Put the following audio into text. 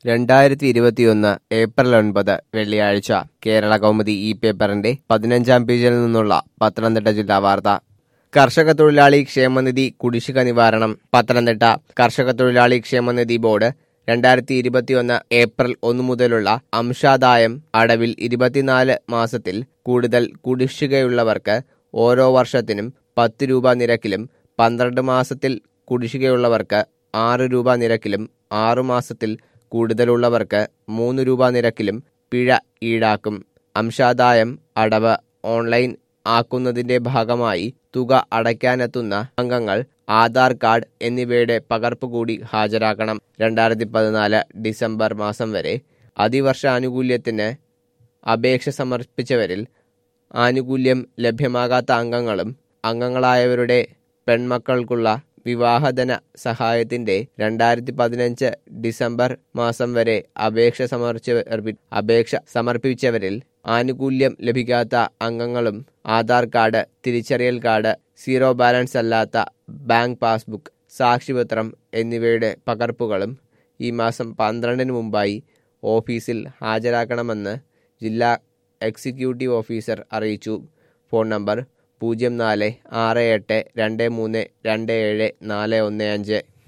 രണ്ടായിരത്തി ഇരുപത്തിയൊന്ന് ഏപ്രിൽ ഒൻപത് വെള്ളിയാഴ്ച കേരള കൗമുദി ഈ പേപ്പറിന്റെ പതിനഞ്ചാം പേജിൽ നിന്നുള്ള പത്തനംതിട്ട ജില്ലാ വാർത്ത കർഷക തൊഴിലാളി ക്ഷേമനിധി കുടിശ്ശിക നിവാരണം പത്തനംതിട്ട കർഷക തൊഴിലാളി ക്ഷേമനിധി ബോർഡ് രണ്ടായിരത്തി ഇരുപത്തിയൊന്ന് ഏപ്രിൽ ഒന്ന് മുതലുള്ള അംശാദായം അടവിൽ ഇരുപത്തിനാല് മാസത്തിൽ കൂടുതൽ കുടിശ്ശികയുള്ളവർക്ക് ഓരോ വർഷത്തിനും പത്ത് രൂപ നിരക്കിലും പന്ത്രണ്ട് മാസത്തിൽ കുടിശ്ശികയുള്ളവർക്ക് ആറ് രൂപ നിരക്കിലും ആറു മാസത്തിൽ കൂടുതലുള്ളവർക്ക് മൂന്ന് രൂപ നിരക്കിലും പിഴ ഈടാക്കും അംശാദായം അടവ് ഓൺലൈൻ ആക്കുന്നതിന്റെ ഭാഗമായി തുക അടയ്ക്കാനെത്തുന്ന അംഗങ്ങൾ ആധാർ കാർഡ് എന്നിവയുടെ പകർപ്പ് കൂടി ഹാജരാക്കണം രണ്ടായിരത്തി പതിനാല് ഡിസംബർ മാസം വരെ അതിവർഷ ആനുകൂല്യത്തിന് അപേക്ഷ സമർപ്പിച്ചവരിൽ ആനുകൂല്യം ലഭ്യമാകാത്ത അംഗങ്ങളും അംഗങ്ങളായവരുടെ പെൺമക്കൾക്കുള്ള വിവാഹധന സഹായത്തിന്റെ രണ്ടായിരത്തി പതിനഞ്ച് ഡിസംബർ മാസം വരെ അപേക്ഷ സമർപ്പിച്ച അപേക്ഷ സമർപ്പിച്ചവരിൽ ആനുകൂല്യം ലഭിക്കാത്ത അംഗങ്ങളും ആധാർ കാർഡ് തിരിച്ചറിയൽ കാർഡ് സീറോ ബാലൻസ് അല്ലാത്ത ബാങ്ക് പാസ്ബുക്ക് സാക്ഷിപത്രം എന്നിവയുടെ പകർപ്പുകളും ഈ മാസം പന്ത്രണ്ടിന് മുമ്പായി ഓഫീസിൽ ഹാജരാക്കണമെന്ന് ജില്ലാ എക്സിക്യൂട്ടീവ് ഓഫീസർ അറിയിച്ചു ഫോൺ നമ്പർ പൂജ്യം നാല് ആറ് എട്ട് രണ്ട് മൂന്ന് രണ്ട് ഏഴ് നാല് ഒന്ന് അഞ്ച്